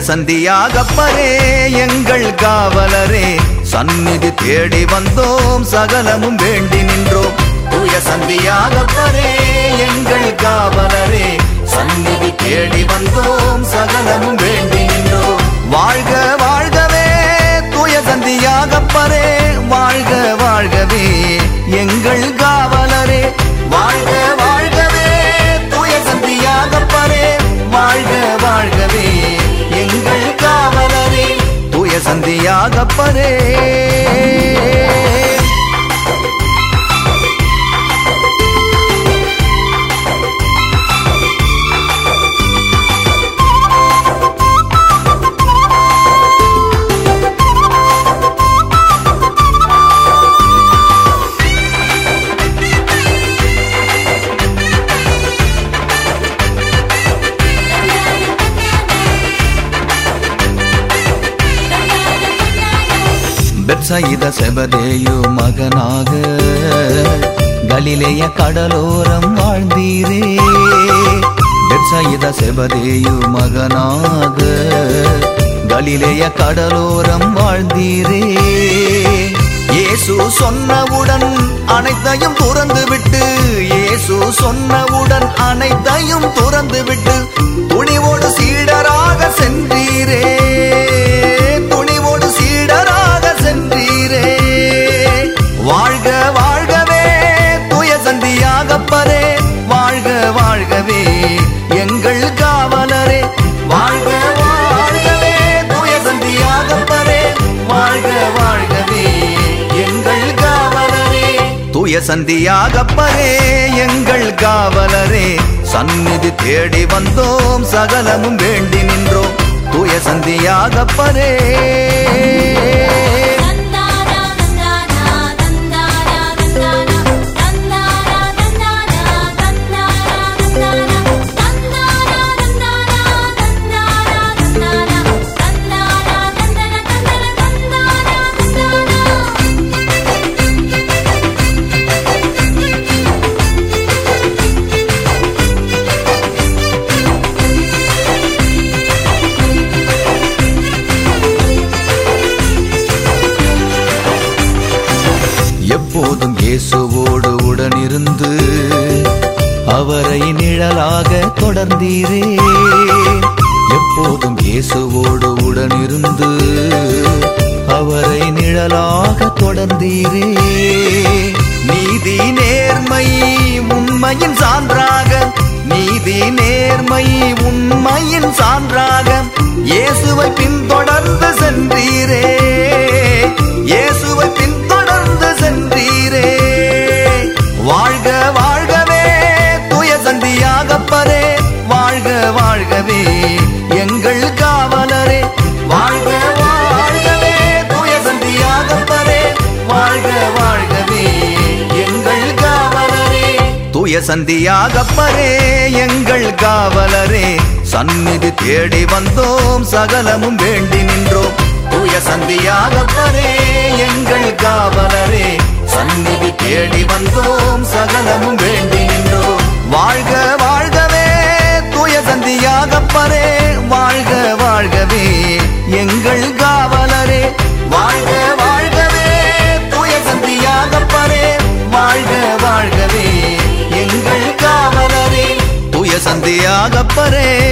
சந்தியாகப்பரே எங்கள் காவலரே சந்நிதி தேடி வந்தோம் சகலமும் வேண்டி நின்றோம் தூய சந்தியாகப்பரே எங்கள் காவலரே சந்நிதி தேடி வந்தோம் சகலமும் வேண்டி நின்றோம் வாழ்க வாழ்கவே தூய சந்தியாகப்பரே வாழ்க வாழ்கவே எங்கள் காவலரே வாழ்க வாழ்கவே தூய சந்தியாகப்பரே வாழ்க வாழ்கவே எங்கள் காவலரே தூய சந்தியாகப்பரே பெட்சயித செபதேயு மகனாக கலிலேய கடலோரம் வாழ்ந்தீரே பெட்சயித செபதேயு மகனாக கலிலேய கடலோரம் வாழ்ந்தீரே இயேசு சொன்னவுடன் அனைத்தையும் துறந்து விட்டு இயேசு சொன்னவுடன் அனைத்தையும் துறந்து விட்டு துணிவோடு சீடராக சென்றீரே துணிவோடு சீடராக சென்றீரே வாழ்க வாழ்கவே தூய சந்தியாகப்பரே வாழ்க வாழ்கவே எங்கள் காவலரே வாழ்க வாழ்கவே தூய சந்தியாகப்பரே வாழ்க வாழ்கவே எங்கள் காவலரே தூய சந்தியாகப்பரே எங்கள் காவலரே சந்நிதி தேடி வந்தோம் சகலமும் வேண்டி நின்றோம் தூய சந்தியாகப்பரே தந்தானா தந்தானா தந்தானா தந்தானா தந்தானா தந்தானா தந்தானா தந்தானா தந்தானா தந்தானா தந்தானா தந்தானா தந்தானா தந்தானா தந்தானா எப்போதும் இயேசுவோடு உடனிருந்து அவரை நிழலாக தொடர்ந்தீரே எப்போதும் இயேசுவோடு உடனிருந்து அவரை நிழலாக தொடர்ந்தீரே நீதி நேர்மை உண்மையின் சான்றாக நீதி நேர்மை உண்மையின் சான்றாக இயேசுவை பின்தொடர்ந்து சென்றீரே இயேசுவை பின்தொடர்ந்து சென்றீரே வாழ்க வாழ்கவே தூய சந்தியாகப்பரே வாழ்க வாழ்கவே எங்கள் காவலரே வாழ்க வாழ்கவே தூய சந்தியாகப்பரே வாழ்க வாழ்கவே எங்கள் காவலரே தூய சந்தியாகப்பரே எங்கள் காவலரே சந்நிதி தேடி வந்தோம் சகலமும் வேண்டி நின்றோம் தூய சந்தியாகப்பரே எங்கள் காவலரே சந்நிதி தேடி வந்தோம் சகலமும் வேண்டி நின்றோம் வாழ்க வாழ்கவே தூய சந்தியாகப்பரே வாழ்க வாழ்கவே எங்கள் காவலரே வாழ்க வாழ்கவே தூய சந்தியாகப்பரே வாழ்க வாழ்கவே எங்கள் காவலரே தூய சந்தியாகப்பரே